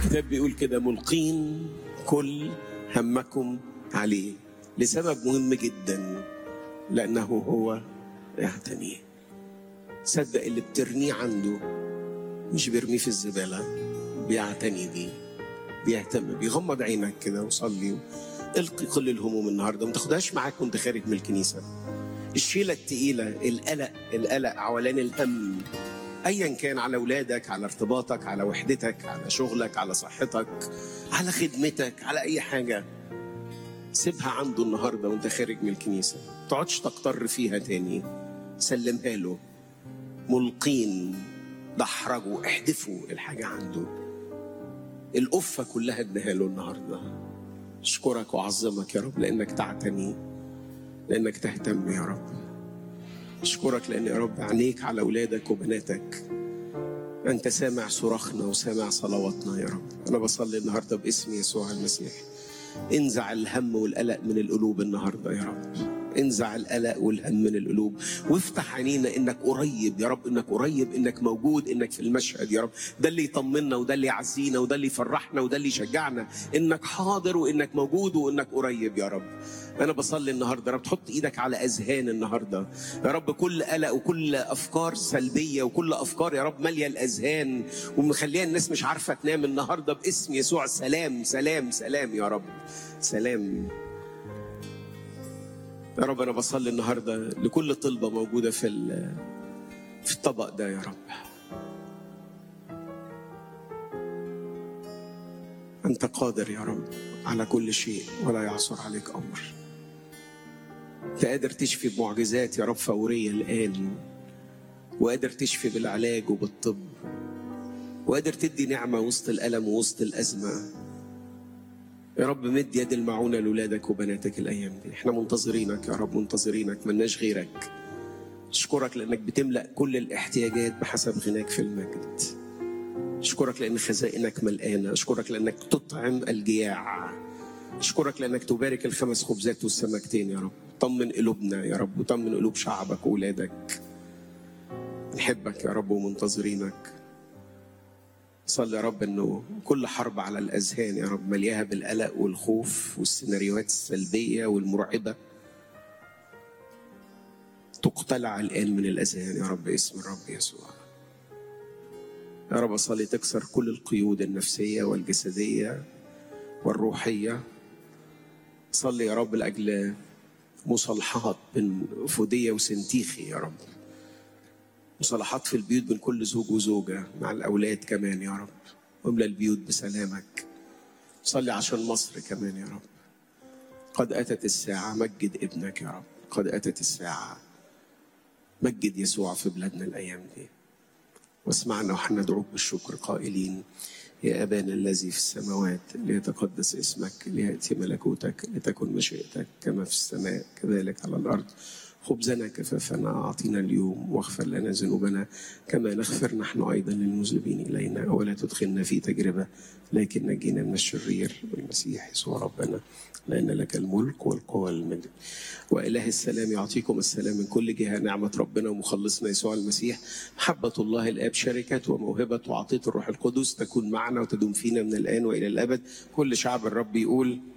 الكتاب بيقول كده ملقين كل همكم عليه لسبب مهم جدا لأنه هو يعتنيه صدق اللي بترميه عنده مش بيرميه في الزبالة بيعتني بيه بيهتم بيغمض عينك كده وصلي القي كل الهموم النهارده ما تاخدهاش معاك وانت خارج من الكنيسه الشيله التقيله القلق القلق عولان الهم ايا كان على اولادك على ارتباطك على وحدتك على شغلك على صحتك على خدمتك على اي حاجه سيبها عنده النهارده وانت خارج من الكنيسه ما تقعدش تقتر فيها تاني سلمها له ملقين دحرجوا احدفوا الحاجه عنده القفه كلها اديها له النهارده اشكرك واعظمك يا رب لانك تعتني لانك تهتم يا رب اشكرك لان يا رب عينيك على اولادك وبناتك انت سامع صراخنا وسامع صلواتنا يا رب انا بصلي النهارده باسم يسوع المسيح انزع الهم والقلق من القلوب النهارده يا رب انزع القلق والهم من القلوب وافتح عينينا انك قريب يا رب انك قريب انك موجود انك في المشهد يا رب ده اللي يطمنا وده اللي يعزينا وده اللي يفرحنا وده اللي يشجعنا انك حاضر وانك موجود وانك قريب يا رب انا بصلي النهارده يا رب تحط ايدك على اذهان النهارده يا رب كل قلق وكل افكار سلبيه وكل افكار يا رب ماليه الاذهان ومخليها الناس مش عارفه تنام النهارده باسم يسوع سلام سلام سلام يا رب سلام يا رب انا بصلي النهارده لكل طلبه موجوده في في الطبق ده يا رب انت قادر يا رب على كل شيء ولا يعصر عليك امر انت قادر تشفي بمعجزات يا رب فوريه الان وقادر تشفي بالعلاج وبالطب وقادر تدي نعمه وسط الالم ووسط الازمه يا رب مد يد المعونة لأولادك وبناتك الأيام دي احنا منتظرينك يا رب منتظرينك ملناش غيرك أشكرك لأنك بتملأ كل الاحتياجات بحسب غناك في المجد أشكرك لأن خزائنك ملقانة أشكرك لأنك تطعم الجياع أشكرك لأنك تبارك الخمس خبزات والسمكتين يا رب طمن قلوبنا يا رب وطمن قلوب شعبك وأولادك نحبك يا رب ومنتظرينك صلي يا رب انه كل حرب على الاذهان يا رب ملياها بالقلق والخوف والسيناريوهات السلبيه والمرعبه تقتلع الان من الاذهان يا رب اسم الرب يسوع يا رب اصلي تكسر كل القيود النفسيه والجسديه والروحيه صلي يا رب لاجل مصالحات بين فوديه وسنتيخي يا رب مصالحات في البيوت بين كل زوج وزوجة مع الأولاد كمان يا رب واملى البيوت بسلامك صلي عشان مصر كمان يا رب قد أتت الساعة مجد ابنك يا رب قد أتت الساعة مجد يسوع في بلادنا الأيام دي واسمعنا وحنا ندعوك بالشكر قائلين يا أبانا الذي في السماوات ليتقدس اسمك ليأتي ملكوتك لتكن مشيئتك كما في السماء كذلك على الأرض خبزنا كفافنا أعطينا اليوم واغفر لنا ذنوبنا كما نغفر نحن أيضا للمذنبين إلينا ولا تدخلنا في تجربة لكن نجينا من الشرير بالمسيح يسوع ربنا لأن لك الملك والقوة والمجد وإله السلام يعطيكم السلام من كل جهة نعمة ربنا ومخلصنا يسوع المسيح محبة الله الآب شركة وموهبة وعطية الروح القدس تكون معنا وتدوم فينا من الآن وإلى الأبد كل شعب الرب يقول